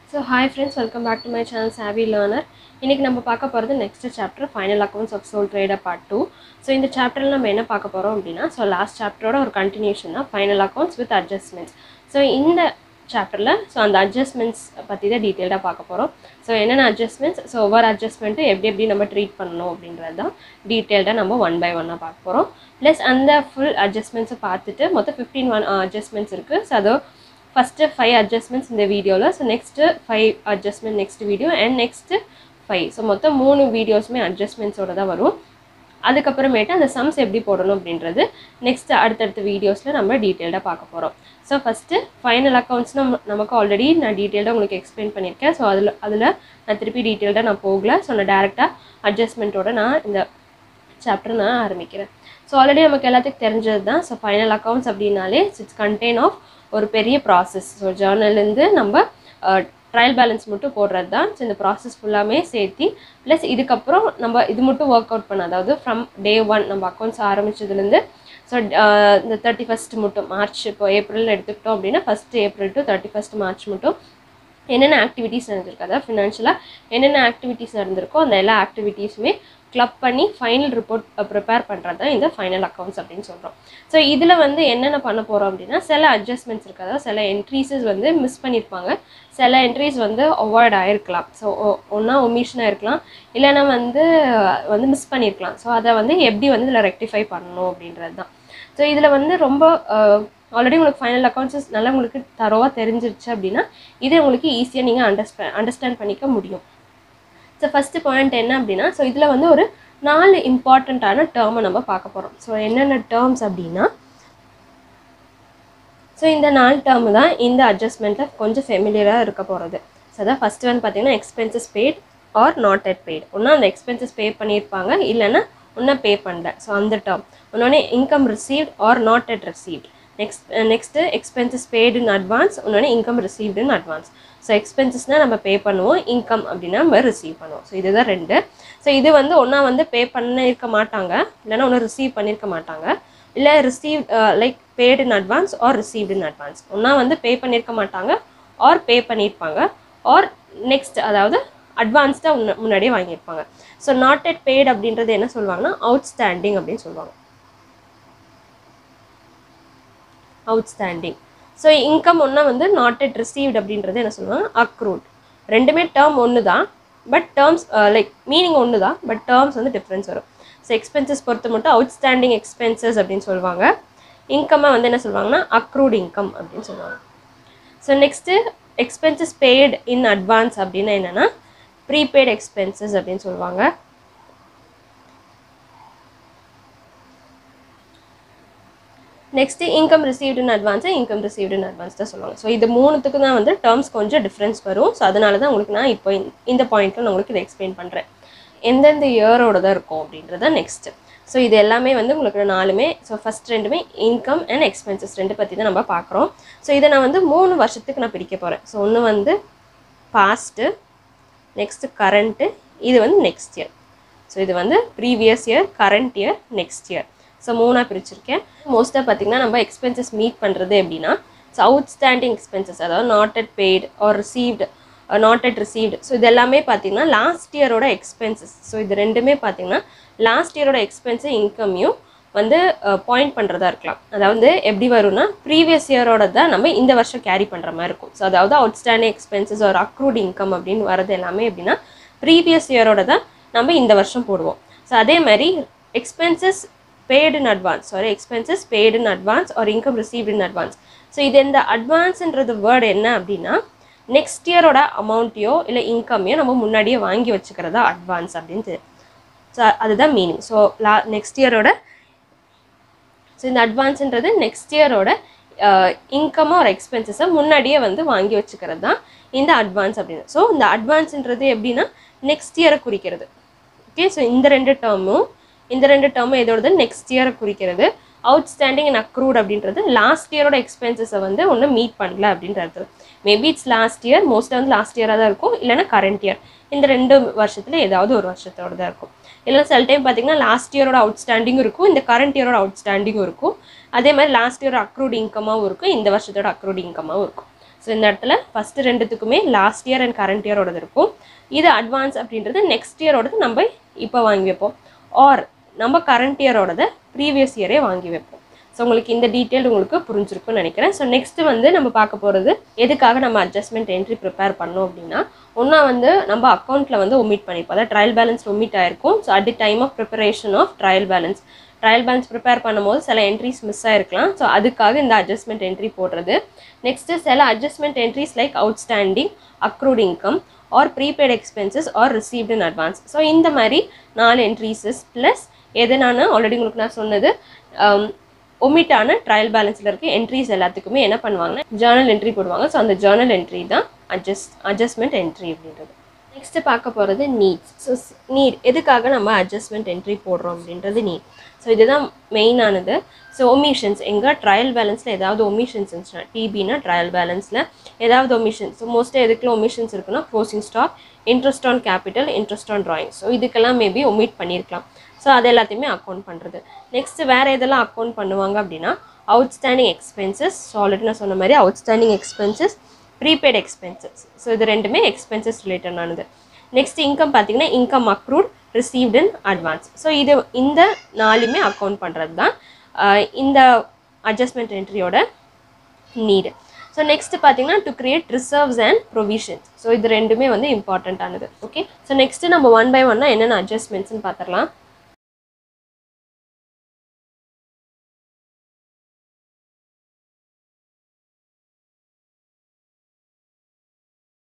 so hi friends welcome back to my channel Saavi learner இன்றைக்கி நம்ம பார்க்க போகிறது next chapter final accounts of sole trader part two so இந்த சாப்டரில் நம்ம என்ன பார்க்க போகிறோம் அப்படின்னா ஸோ லாஸ்ட் சாப்டரோட ஒரு கண்டினியூஷன் தான் final accounts with adjustments so இந்த சாப்டரில் ஸோ அந்த அட்ஜஸ்ட்மெண்ட்ஸ் பற்றி தான் டீட்டெயில்டாக பார்க்க போகிறோம் ஸோ என்னென்ன அட்ஜஸ்ட்மெண்ட்ஸ் ஸோ ஒவ்வொரு அட்ஜஸ்ட்மெண்ட்டு எப்படி எப்படி நம்ம ட்ரீட் பண்ணணும் அப்படின்றது தான் டீட்டெயில்டாக நம்ம ஒன் பை ஒன்னாக பார்க்க போகிறோம் ப்ளஸ் அந்த ஃபுல் அட்ஜஸ்ட்மெண்ட்ஸை பார்த்துட்டு மொத்தம் ஃபிஃப்டீன் ஒன் அட்ஜஸ்ட்மெண்ட்ஸ் இருக்குது ஸோ அதோ ஃபஸ்ட்டு ஃபைவ் அட்ஜஸ்ட்மெண்ட்ஸ் இந்த வீடியோவில் so next five adjustment next video and next five so மொத்தம் மூணு வீடியோஸுமே அட்ஜஸ்ட்மெண்ட்ஸோட தான் வரும் அதுக்கப்புறமேட்டு அந்த சம்ஸ் எப்படி போடணும் அப்படின்றது நெக்ஸ்ட் அடுத்தடுத்த வீடியோஸில் நம்ம டீட்டெயில்டாக பார்க்க போகிறோம் ஸோ ஃபஸ்ட்டு ஃபைனல் அக்கௌண்ட்ஸ் நம்ம நமக்கு ஆல்ரெடி நான் டீட்டெயில்டாக உங்களுக்கு எக்ஸ்பிளைன் பண்ணியிருக்கேன் ஸோ அதில் அதில் நான் திருப்பி டீட்டெயில்டாக நான் போகல ஸோ நான் டேரெக்டாக அட்ஜஸ்ட்மெண்ட்டோட நான் இந்த சாப்டர் நான் ஆரம்பிக்கிறேன் ஸோ ஆல்ரெடி நமக்கு எல்லாத்துக்கும் தெரிஞ்சது தான் ஸோ ஃபைனல் அக்கௌண்ட்ஸ் அப்படின்னாலே இட்ஸ் கண்டெயின் ஆஃப் ஒரு பெரிய ப்ராசஸ் ஸோ ஜேர்னல்லேருந்து நம்ம ட்ரையல் பேலன்ஸ் மட்டும் போடுறது தான் ஸோ இந்த ப்ராசஸ் ஃபுல்லாமே சேர்த்தி ப்ளஸ் இதுக்கப்புறம் நம்ம இது மட்டும் ஒர்க் அவுட் பண்ண அதாவது ஃப்ரம் டே ஒன் நம்ம அக்கௌண்ட்ஸ் ஆரம்பிச்சதுலேருந்து ஸோ இந்த தேர்ட்டி ஃபஸ்ட் மட்டும் மார்ச் இப்போ ஏப்ரல் எடுத்துக்கிட்டோம் அப்படின்னா first April to thirty first March மட்டும் என்னென்ன ஆக்டிவிட்டீஸ் நடந்திருக்கு அதாவது ஃபினான்ஷியலாக என்னென்ன ஆக்டிவிட்டீஸ் நடந்திருக்கோ அந்த எல்லா ஆக்டிவிட்டீஸுமே கிளப் பண்ணி ஃபைனல் ரிப்போர்ட் ப்ரிப்பேர் பண்ணுறது தான் இந்த ஃபைனல் அக்கௌண்ட்ஸ் அப்படின்னு சொல்கிறோம் ஸோ இதில் வந்து என்னென்ன பண்ண போகிறோம் அப்படின்னா சில அட்ஜஸ்ட்மெண்ட்ஸ் இருக்குது அதாவது சில என்ட்ரீஸஸ் வந்து மிஸ் பண்ணியிருப்பாங்க சில என்ட்ரிஸ் வந்து அவாய்ட் ஆகிருக்கலாம் ஸோ ஒன்றா ஒமிஷனாக இருக்கலாம் இல்லைன்னா வந்து வந்து மிஸ் பண்ணியிருக்கலாம் ஸோ அதை வந்து எப்படி வந்து இதில் ரெக்டிஃபை பண்ணணும் அப்படின்றது தான் ஸோ இதில் வந்து ரொம்ப ஆல்ரெடி உங்களுக்கு ஃபைனல் அக்கௌண்ட்ஸஸ் நல்லா உங்களுக்கு தரோவாக தெரிஞ்சிருச்சு அப்படின்னா இதை உங்களுக்கு ஈஸியாக நீங்கள் அண்டர்ஸ்டா அண்டர்ஸ்டாண்ட் பண்ணிக்க முடியும் ஸோ ஃபஸ்ட்டு பாயிண்ட் என்ன அப்படின்னா ஸோ இதில் வந்து ஒரு நாலு இம்பார்ட்டண்ட்டான டேர்மை நம்ம பார்க்க போகிறோம் ஸோ என்னென்ன டேர்ம்ஸ் அப்படின்னா ஸோ இந்த நாலு டேர்ம் தான் இந்த அட்ஜஸ்ட்மெண்ட்டில் கொஞ்சம் ஃபெமிலியராக இருக்க போகிறது ஸோ அதான் ஃபஸ்ட் ஒன் பார்த்தீங்கன்னா expenses paid or not at paid ஒன்றா அந்த எக்ஸ்பென்சஸ் பே பண்ணியிருப்பாங்க இல்லைன்னா இன்னும் பே பண்ணல ஸோ அந்த டேர்ம் இன்னொன்று income received or not at received next next expenses paid in advance இன்னொன்று income received in advance so எக்ஸ்பென்சஸ்னால் நம்ம பே பண்ணுவோம் இன்கம் அப்படின்னா நம்ம ரிசீவ் பண்ணுவோம் ஸோ இதுதான் ரெண்டு ஸோ இது வந்து ஒன்றா வந்து பே பண்ணியிருக்க மாட்டாங்க இல்லைன்னா ஒன்று ரிசீவ் பண்ணியிருக்க மாட்டாங்க இல்லை receive like paid in advance or received in advance ஒன்றா வந்து பே பண்ணியிருக்க மாட்டாங்க ஆர் பே பண்ணியிருப்பாங்க ஆர் நெக்ஸ்ட் அதாவது அட்வான்ஸ்டாக முன்னாடியே வாங்கியிருப்பாங்க ஸோ நாட் எட் பெய்ட் அப்படின்றது என்ன சொல்லுவாங்கன்னா அவுட்ஸ்டாண்டிங் அப்படின்னு சொல்லுவாங்க அவுட்ஸ்டாண்டிங் ஸோ இன்கம் ஒன்றா வந்து நாட் எட் ரிசீவ்ட் அப்படின்றது என்ன சொல்லுவாங்க அக்ரூட் ரெண்டுமே டேர்ம் ஒன்று தான் பட் டேர்ம்ஸ் லைக் மீனிங் ஒன்று தான் பட் டேர்ம்ஸ் வந்து டிஃப்ரென்ஸ் வரும் ஸோ எக்ஸ்பென்சஸ் பொறுத்த மட்டும் அவுட்ஸ்டாண்டிங் எக்ஸ்பென்சஸ் அப்படின்னு சொல்லுவாங்க இன்கம்மை வந்து என்ன சொல்லுவாங்கன்னா அக்ரூட் இன்கம் அப்படின்னு சொல்லுவாங்க so next expenses paid in advance அப்படின்னா என்னென்னா ப்ரீபெய்ட் எக்ஸ்பென்சஸ் அப்படின்னு சொல்லுவாங்க next income received in advance income received in advance தான் சொல்லுவாங்க ஸோ இது மூணுத்துக்கு தான் வந்து டேர்ம்ஸ் கொஞ்சம் டிஃப்ரென்ஸ் வரும் ஸோ அதனால தான் உங்களுக்கு நான் இப்போ இந்த பாயிண்ட்டில் நான் உங்களுக்கு இதை எக்ஸ்பிளைன் பண்ணுறேன் எந்தெந்த இயரோட தான் இருக்கும் அப்படின்றத நெக்ஸ்ட்டு ஸோ இது எல்லாமே வந்து உங்களுக்கு நாலுமே ஸோ ஃபஸ்ட் ரெண்டுமே இன்கம் அண்ட் எக்ஸ்பென்சஸ் ரெண்டு பற்றி தான் நம்ம பார்க்குறோம் ஸோ இதை நான் வந்து மூணு வருஷத்துக்கு நான் பிரிக்க போகிறேன் ஸோ ஒன்று வந்து பாஸ்ட்டு நெக்ஸ்ட்டு கரண்ட்டு இது வந்து நெக்ஸ்ட் இயர் ஸோ இது வந்து previous year current year next year so மூணாக பிரிச்சிருக்கேன் மோஸ்ட்டாக பார்த்திங்கன்னா நம்ம எக்ஸ்பென்சஸ் மீட் பண்ணுறது எப்படின்னா ஸோ அவுட்ஸ்டாண்டிங் எக்ஸ்பென்சஸ் அதாவது not at paid or received not at received so இது எல்லாமே பார்த்தீங்கன்னா லாஸ்ட் இயரோட எக்ஸ்பென்சஸ் ஸோ இது ரெண்டுமே பார்த்தீங்கன்னா லாஸ்ட் இயரோட எக்ஸ்பென்ஸு இன்கமையும் வந்து பாயிண்ட் பண்ணுறதா இருக்கலாம் அதாவது எப்படி வரும்னா ப்ரீவியஸ் இயரோட தான் நம்ம இந்த வருஷம் கேரி பண்ணுற மாதிரி இருக்கும் ஸோ அதாவது அவுட்ஸ்டாண்டிங் எக்ஸ்பென்சஸ் ஒரு அக்ரூட் இன்கம் அப்படின்னு வரது எல்லாமே எப்படின்னா ப்ரீவியஸ் இயரோட தான் நம்ம இந்த வருஷம் போடுவோம் ஸோ அதே மாதிரி expenses paid in advance sorry expenses paid in advance or income received in advance so இது இந்த அட்வான்ஸ்ன்றது வேர்டு என்ன அப்படின்னா நெக்ஸ்ட் இயரோட அமௌண்ட்டையோ இல்லை இன்கம்மையோ நம்ம முன்னாடியே வாங்கி வச்சுக்கிறதா அட்வான்ஸ் அப்படின்னு ஸோ அதுதான் மீனிங் ஸோ லா நெக்ஸ்ட் இயரோட ஸோ இந்த அட்வான்ஸ்ன்றது நெக்ஸ்ட் இயரோட இன்கமோ ஒரு எக்ஸ்பென்சஸை முன்னாடியே வந்து வாங்கி வச்சுக்கிறது தான் இந்த அட்வான்ஸ் அப்படின்னு ஸோ இந்த அட்வான்ஸ்ன்றது எப்படின்னா நெக்ஸ்ட் இயரை குறிக்கிறது ஓகே ஸோ இந்த ரெண்டு டேர்மும் இந்த ரெண்டு டேர்மும் இதோடது நெக்ஸ்ட் இயரை குறிக்கிறது அவுட்ஸ்டாண்டிங் அண்ட் அக்ரூட் அப்படின்றது லாஸ்ட் இயரோட எக்ஸ்பென்சஸை வந்து ஒன்றும் மீட் பண்ணல அப்படின்றது மேபி இட்ஸ் லாஸ்ட் இயர் மோஸ்ட்டாக வந்து லாஸ்ட் இயராக தான் இருக்கும் இல்லைனா கரண்ட் இயர் இந்த ரெண்டு வருஷத்தில் ஏதாவது ஒரு வருஷத்தோட தான் இருக்கும் இல்லை சில டைம் பார்த்தீங்கன்னா லாஸ்ட் இயரோட அவுட்ஸ்டாண்டிங்கும் இருக்கும் இந்த கரண்ட் இயரோட அவுட்ஸ்டாண்டிங்கும் இருக்கும் அதே மாதிரி லாஸ்ட் இயர் அக்ரூட் இன்கமாகவும் இருக்கும் இந்த வருஷத்தோட அக்ரூட் இன்கமாகவும் இருக்கும் ஸோ இந்த இடத்துல ஃபஸ்ட்டு ரெண்டுத்துக்குமே லாஸ்ட் இயர் அண்ட் கரண்ட் இயரோடது இருக்கும் இது அட்வான்ஸ் அப்படின்றது நெக்ஸ்ட் இயரோடது நம்ம இப்போ வாங்கி வைப்போம் ஆர் நம்ம கரண்ட் இயரோடத ப்ரீவியஸ் இயரே வாங்கி வைப்போம் ஸோ உங்களுக்கு இந்த டீட்டெயில் உங்களுக்கு புரிஞ்சிருக்கும்னு நினைக்கிறேன் ஸோ நெக்ஸ்ட்டு வந்து நம்ம பார்க்க போகிறது எதுக்காக நம்ம அட்ஜஸ்ட்மெண்ட் என்ட்ரி ப்ரிப்பேர் பண்ணோம் அப்படின்னா ஒன்றா வந்து நம்ம அக்கௌண்ட்டில் வந்து ஒமிட் பண்ணிப்போம் அதாவது ட்ரையல் பேலன்ஸ் ஒமிட் ஆயிருக்கும் so at the time of preparation of trial balance trial balance prepare பண்ணும்போது சில என்ட்ரிஸ் மிஸ் ஆயிருக்கலாம் ஸோ அதுக்காக இந்த அட்ஜஸ்ட்மெண்ட் என்ட்ரி போடுறது நெக்ஸ்ட்டு சில adjustment entries like outstanding accrued income or prepaid expenses or received in advance so இந்த மாதிரி நாலு என்ட்ரீஸஸ் ப்ளஸ் எது நான் ஆல்ரெடி உங்களுக்கு நான் சொன்னது ஒமிட்டான ட்ரையல் பேலன்ஸில் இருக்க என்ட்ரிஸ் எல்லாத்துக்குமே என்ன பண்ணுவாங்கன்னா ஜேர்னல் என்ட்ரி போடுவாங்க ஸோ அந்த ஜேர்னல் என்ட்ரி தான் அட்ஜஸ்ட் அட்ஜஸ்ட்மெண்ட் என்ட்ரி அப்படின்றது நெக்ஸ்ட்டு பார்க்க போகிறது நீட்ஸ் ஸோ நீட் எதுக்காக நம்ம அட்ஜஸ்ட்மெண்ட் என்ட்ரி போடுறோம் அப்படின்றது நீட் ஸோ இதுதான் மெயினானது ஸோ ஒமிஷன்ஸ் எங்கே ட்ரையல் பேலன்ஸில் ஏதாவது ஒமிஷன்ஸ் இருந்துச்சுன்னா டிபினா ட்ரையல் பேலன்ஸில் ஏதாவது ஒமிஷன்ஸ் ஸோ மோஸ்ட்டாக எதுக்குள்ள ஒமிஷன்ஸ் இருக்குன்னா closing stock interest on capital interest on drawing so இதுக்கெல்லாம் மேபி ஒமிட் பண்ணியிருக்கலாம் ஸோ அது எல்லாத்தையுமே அக்கௌண்ட் பண்ணுறது நெக்ஸ்ட்டு வேறு எதெல்லாம் அக்கௌண்ட் பண்ணுவாங்க அப்படின்னா அவுட்ஸ்டாண்டிங் எக்ஸ்பென்சஸ் ஸோ ஆல்ரெடி நான் சொன்ன மாதிரி outstanding expenses prepaid expenses so இது ரெண்டுமே எக்ஸ்பென்சஸ் ரிலேட்டடானது நெக்ஸ்ட் இன்கம் பார்த்தீங்கன்னா income accrued received in advance so இது இந்த நாலுமே அக்கௌண்ட் பண்ணுறது தான் ஆஹ் இந்த அட்ஜஸ்ட்மெண்ட் என்ட்ரியோட நீடு ஸோ நெக்ஸ்ட் பார்த்தீங்கன்னா to create reserves and provisions so இது ரெண்டுமே வந்து இம்பார்ட்டண்ட்டானது ஓகே ஸோ நெக்ஸ்ட் நம்ம ஒன் பை ஒன்னாக என்னென்ன அட்ஜஸ்ட்மெண்ட்ஸ்னு பார்த்துடலாம்